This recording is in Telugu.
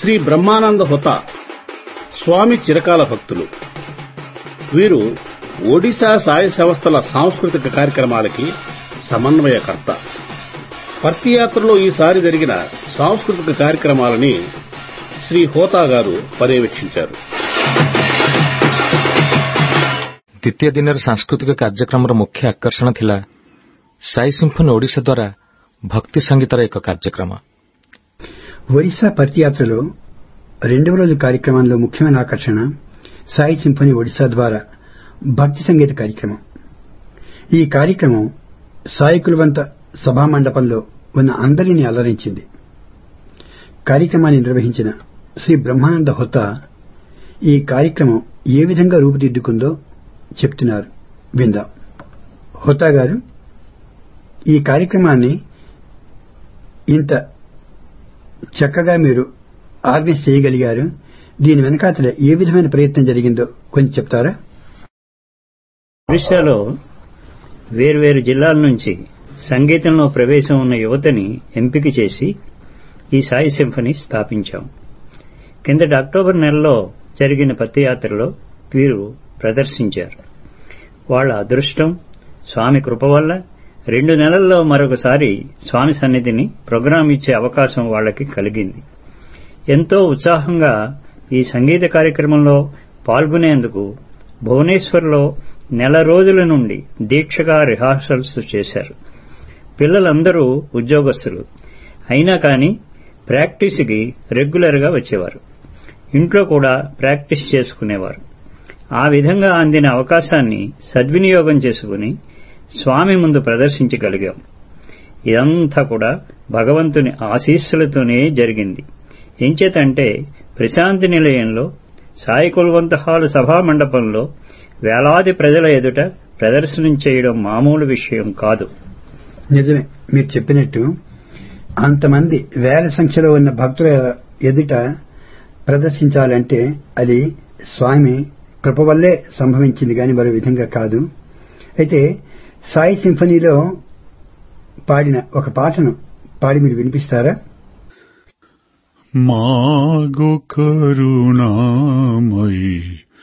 శ్రీ బ్రహ్మానంద హుత స్వామి చిరకాల భక్తులు వీరు ఒడిశా సాయ సంస్థల సాంస్కృతిక కార్యక్రమాలకి సమన్వయకర్త పర్తియాత్రలో ఈసారి జరిగిన సాంస్కృతిక కార్యక్రమాలని శ్రీ హోతా గారు పర్యవేక్షించారు ଦ୍ୱିତୀୟ ଦିନର ସାଂସ୍କୃତିକ କାର୍ଯ୍ୟକ୍ରମର ମୁଖ୍ୟ ଆକର୍ଷଣ ଥିଲା ସାଇ ସିମ୍ଫୋନି ଓଡ଼ିଶା ଦ୍ୱାରା ଭକ୍ତି ସଙ୍ଗୀତର ଏକ କାର୍ଯ୍ୟକ୍ରମ ఒరిస్సా పర్తియాత్రలో రెండవ రోజు కార్యక్రమంలో ముఖ్యమైన ఆకర్షణ సాయి సింఫనీ ఒడిశా ద్వారా భక్తి సంగీత కార్యక్రమం ఈ కార్యక్రమం సాయి కులవంత సభామండపంలో ఉన్న అందరినీ అలరించింది కార్యక్రమాన్ని నిర్వహించిన శ్రీ బ్రహ్మానంద హొత్త ఈ కార్యక్రమం ఏ విధంగా రూపుదిద్దుకుందో చెప్తున్నారు విందాం హొత్తా గారు ఈ కార్యక్రమాన్ని ఇంత చక్కగా మీరు ఆర్గనైజ్ చేయగలిగారు దీని వెనకాతల ఏ విధమైన ప్రయత్నం జరిగిందో కొంచెం చెప్తారా ఒడిశాలో వేర్వేరు జిల్లాల నుంచి సంగీతంలో ప్రవేశం ఉన్న యువతని ఎంపిక చేసి ఈ సాయి సింఫనీ స్థాపించాం కిందటి అక్టోబర్ నెలలో జరిగిన పత్తియాత్రలో వీరు ప్రదర్శించారు వాళ్ళ అదృష్టం స్వామి కృప వల్ల రెండు నెలల్లో మరొకసారి స్వామి సన్నిధిని ప్రోగ్రాం ఇచ్చే అవకాశం వాళ్ళకి కలిగింది ఎంతో ఉత్సాహంగా ఈ సంగీత కార్యక్రమంలో పాల్గొనేందుకు భువనేశ్వర్లో నెల రోజుల నుండి దీక్షగా రిహార్సల్స్ చేశారు పిల్లలందరూ ఉద్యోగస్తులు అయినా కానీ ప్రాక్టీస్కి రెగ్యులర్గా వచ్చేవారు ఇంట్లో కూడా ప్రాక్టీస్ చేసుకునేవారు ఆ విధంగా అందిన అవకాశాన్ని సద్వినియోగం చేసుకుని స్వామి ముందు ప్రదర్శించగలిగాం ఇదంతా కూడా భగవంతుని ఆశీస్సులతోనే జరిగింది ఎంచేతంటే ప్రశాంతి నిలయంలో సాయి కుల్వంత హాలు సభా మండపంలో వేలాది ప్రజల ఎదుట ప్రదర్శనం చేయడం మామూలు విషయం కాదు నిజమే మీరు చెప్పినట్టు అంతమంది వేల సంఖ్యలో ఉన్న భక్తుల ఎదుట ప్రదర్శించాలంటే అది స్వామి కృప వల్లే సంభవించింది కానీ మరో విధంగా కాదు అయితే సాయి సింఫనీలో పాడిన ఒక పాటను పాడి మీరు వినిపిస్తారా మాగు కరుణామయి